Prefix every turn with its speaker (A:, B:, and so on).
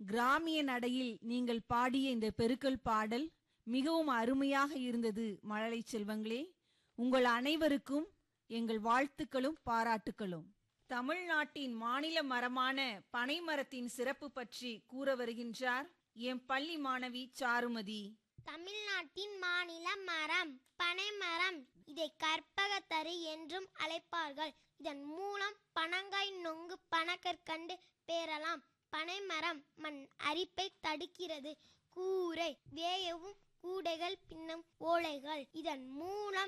A: கிராமிய நடையில் நீங்கள் பாடிய இந்த பெருக்கல் பாடல் மிகவும் அருமையாக இருந்தது மழலை செல்வங்களே உங்கள் அனைவருக்கும் எங்கள் வாழ்த்துக்களும் பாராட்டுக்களும் தமிழ்நாட்டின் மாநில மரமான பனைமரத்தின் சிறப்பு பற்றி கூற வருகின்றார் என் பள்ளி மாணவி சாருமதி
B: தமிழ்நாட்டின் மாநில மரம் பனைமரம் இதை கற்பகத்தரு என்றும் அழைப்பார்கள் இதன் மூலம் பனங்காய் நொங்கு பனக்கற்கண்டு பெறலாம் பனைமரம் மண் அரிப்பை தடுக்கிறது கூரை வேயவும் கூடைகள் பின்னும் ஓலைகள் இதன் மூலம்